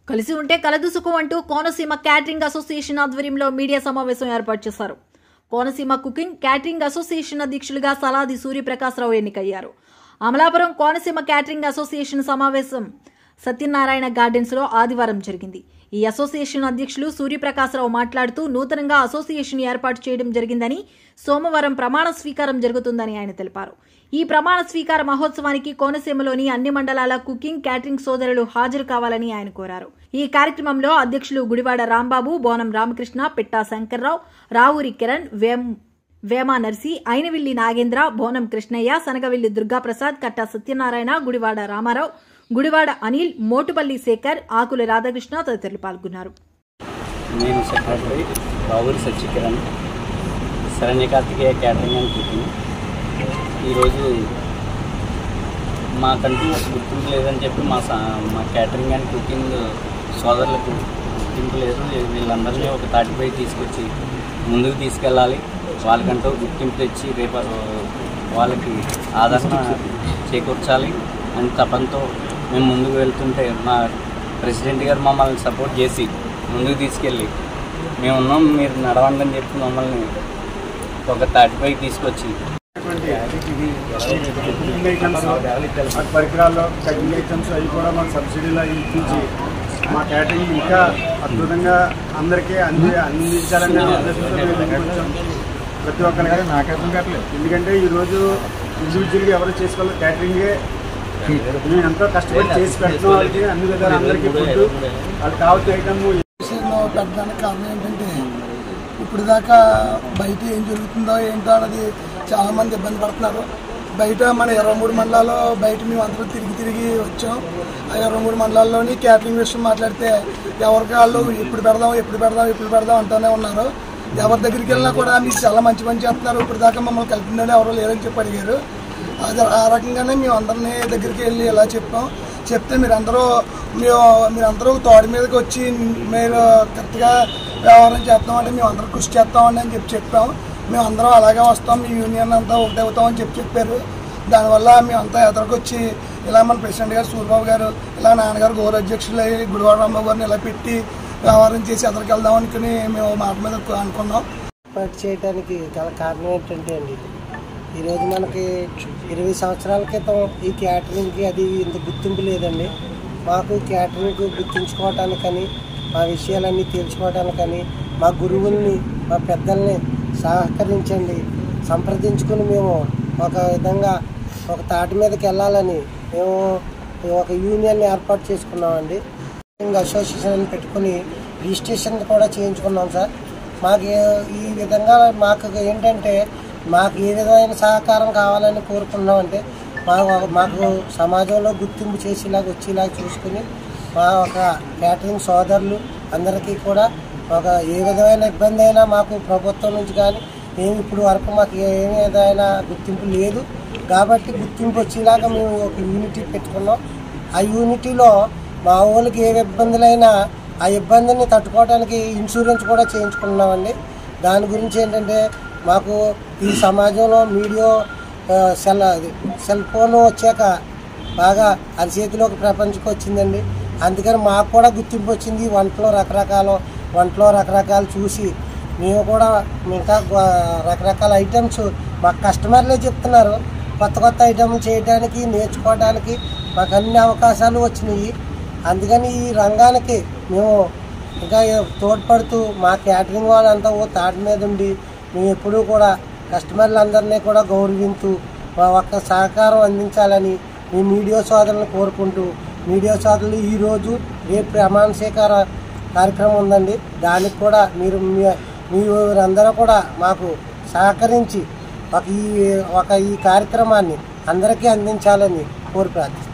కలిసి ఉంటే కలదుసుకు అంటూ కోనసీమ క్యాటరింగ్ అసోసియేషన్ ఆధ్వర్యంలో మీడియా సమావేశం ఏర్పాటు చేశారు కోనసీమ కుకింగ్ క్యాటరింగ్ అసోసియేషన్ అధ్యక్షులుగా సలాది సూర్యప్రకాశ్రావు ఎన్నికయ్యారు అమలాపురం కోనసీమ క్యాటరింగ్ అసోసియేషన్ సమావేశం సత్యనారాయణ గార్డెన్స్ లో ఆదివారం జరిగింది ఈ అసోసియేషన్ అధ్యక్షులు సూర్యప్రకాశ్రావు మాట్లాడుతూ నూతనంగా అసోసియేషన్ ఏర్పాటు చేయడం జరిగిందని సోమవారం ప్రమాణ స్వీకారం జరుగుతుందని ఆయన తెలిపారు ఈ ప్రమాణ స్వీకార మహోత్సవానికి కోనసీమలోని అన్ని మండలాల కుకింగ్ క్యాటరింగ్ సోదరులు హాజరు కావాలని ఆయన కోరారు ఈ కార్యక్రమంలో అధ్యక్షులు గుడివాడ రాంబాబు బోనం రామకృష్ణ పిట్టా శంకర్రావు రావూరి కిరణ్ వేం వేమా నర్సి అయినవిల్లి నాగేంద్ర బోనం కృష్ణయ్య సనగవిల్లి దుర్గాప్రసాద్ కట్టా సత్యనారాయణ గుడివాడ రామారావు గుడివాడ అనిల్ మోటుపల్లి శేఖర్ ఆకుల రాధాకృష్ణ తదితరులు పాల్గొన్నారు నేను సెక్రటరీ రావురి సత్యకిరణ్ శరణ్య కార్తికేయ క్యాటరింగ్ అని కుకింగ్ ఈరోజు మాకంటూ ఒక గుర్తింపు లేదని చెప్పి మా సా మా క్యాటరింగ్ అండ్ కుకింగ్ సోదరులకు గుర్తింపు లేదు వీళ్ళందరినీ ఒక తాటిపై తీసుకొచ్చి ముందుకు తీసుకెళ్ళాలి వాళ్ళకంటూ గుర్తింపు తెచ్చి రేపు వాళ్ళకి ఆదరణ చేకూర్చాలి అని తపంతో మేము ముందుకు వెళ్తుంటే మా ప్రెసిడెంట్ గారు మమ్మల్ని సపోర్ట్ చేసి ముందుకు తీసుకెళ్ళి మేము ఉన్నాం మీరు నడవండి అని చెప్పి మమ్మల్ని ఒక తాటిపై తీసుకొచ్చి కుకింగ్ ఐటమ్స్ వాటి పరికరాలు కటింగ్ ఐటమ్స్ అవి కూడా మాకు సబ్సిడీలో ఇప్పించి మా క్యాటరింగ్ ఇంకా అద్భుతంగా అందరికీ అంది అందించాలనే ఉద్దేశంతో మేము ముందుకు వచ్చాం. ప్రతి ఒక్కరికి నాకేతం కట్టలేదు ఎందుకంటే ఈరోజు ఇండివిజువల్గా ఎవరు చేసుకోవాలి క్యాటరింగే మేము ఎంతో కష్టపడి చేసి పెట్టడం వాళ్ళకి అన్ని విధాలు అందరికీ ఫుడ్ వాళ్ళకి కావాల్సిన ఐటమ్ విషయంలో పెట్టడానికి కారణం ఏంటంటే ఇప్పుడు దాకా బయట ఏం జరుగుతుందో ఏంటో అన్నది చాలామంది ఇబ్బంది పడుతున్నారు బయట మన ఇరవై మూడు మండలాల్లో బయట మేము అందరం తిరిగి తిరిగి వచ్చాం ఆ ఇరవై మూడు మండలాల్లోని క్యాటరింగ్ విషయం మాట్లాడితే ఎవరికి వాళ్ళు ఎప్పుడు పెడదాం ఎప్పుడు పెడదాం ఎప్పుడు పెడదాం అంటూనే ఉన్నారు ఎవరి దగ్గరికి వెళ్ళినా కూడా మీరు చాలా మంచి పని చేస్తున్నారు ఇప్పుడు దాకా మమ్మల్ని కలిపిందని ఎవరు లేరని చెప్పి అడిగారు అది ఆ రకంగానే మేము అందరినీ దగ్గరికి వెళ్ళి ఇలా చెప్పాం చెప్తే మీరందరూ మేము మీరందరూ తోడి మీదకి వచ్చి మీరు కరెక్ట్గా వ్యవహారం చేస్తామంటే మేము అందరూ కృషి చేస్తామని అని చెప్పి చెప్పాం మేము అందరం అలాగే వస్తాం మీ యూనియన్ అంతా ఒకటే అవుతామని చెప్పి చెప్పారు దానివల్ల మేమంతా ఎదురుకొచ్చి ఇలా మన ప్రెసిడెంట్ గారు సూర్యబాబు గారు ఇలా నాన్నగారు గౌరవ అధ్యక్షులు అయ్యి గుడివాడ రాంబాబు గారిని ఇలా పెట్టి వ్యవహారం చేసి ఎదరికి వెళ్దాం అనుకుని మేము మాట మీద అనుకున్నాం ఏర్పాటు చేయడానికి గల కారణం ఏంటంటే అండి ఈరోజు మనకి ఇరవై సంవత్సరాల క్రితం ఈ క్యాటరింగ్కి అది ఇంత గుర్తింపు లేదండి మాకు క్యాటరింగ్ గుర్తించుకోవటానికని మా విషయాలన్నీ తెలుసుకోవటానికని మా గురువుల్ని మా పెద్దల్ని సహకరించండి సంప్రదించుకుని మేము ఒక విధంగా ఒక తాటి మీదకి వెళ్ళాలని మేము ఒక యూనియన్ ఏర్పాటు చేసుకున్నామండి ఇంకా అసోసియేషన్ పెట్టుకుని రిజిస్ట్రేషన్ కూడా చేయించుకున్నాం సార్ మాకు ఏ- ఈ విధంగా మాకు ఏంటంటే మాకు ఏ విధమైన సహకారం కావాలని కోరుకున్నామంటే మాకు మాకు సమాజంలో గుర్తింపు చేసేలాగా వచ్చేలాగా చూసుకుని మా ఒక క్యాటరింగ్ సోదరులు అందరికీ కూడా ఒక ఏ విధమైన ఇబ్బంది అయినా మాకు ప్రభుత్వం నుంచి కానీ ఏమి ఇప్పుడు వరకు మాకు ఏ విధమైన గుర్తింపు లేదు కాబట్టి గుర్తింపు వచ్చేలాగా మేము ఒక యూనిటీ పెట్టుకున్నాం ఆ యూనిటీలో మా ఊళ్ళకి ఏ ఇబ్బందులైనా ఆ ఇబ్బందిని తట్టుకోవడానికి ఇన్సూరెన్స్ కూడా చేయించుకున్నామండి దాని గురించి ఏంటంటే మాకు ఈ సమాజంలో మీడియా ఆ, సెల్ అది సెల్ ఫోన్ వచ్చాక బాగా అరిచేతిలోకి ప్రపంచకు వచ్చిందండి అందుకని మాకు కూడా గుర్తింపు వచ్చింది వంటలో రకరకాల వంటలో రకరకాలు చూసి మేము కూడా ఇంకా గ- రకరకాల ఐటమ్స్ మా కస్టమర్లే చెప్తున్నారు కొత్త కొత్త ఐటమ్ చేయడానికి నేర్చుకోవడానికి మాకు అన్ని అవకాశాలు వచ్చినాయి అందుకని ఈ రంగానికి మేము ఇంకా తోడ్పడుతూ మా క్యాటరింగ్ వాళ్ళంతా ఓ తాటి మీద ఉండి మేము ఎప్పుడూ కూడా కస్టమర్లందరినీ కూడా గౌరవించు మా ఒక్క సహకారం అందించాలని మీ మీడియా సోదరులను కోరుకుంటూ మీడియా సోదరులు ఈరోజు రేపు ప్రమాణ స్వీకార కార్యక్రమం ఉందండి దానికి కూడా మీరు మీ- మీరందరూ కూడా మాకు సహకరించి ఒక ఈ ఒక ఈ కార్యక్రమాన్ని అందరికీ అందించాలని కోరి ప్రార్థిస్తున్నాను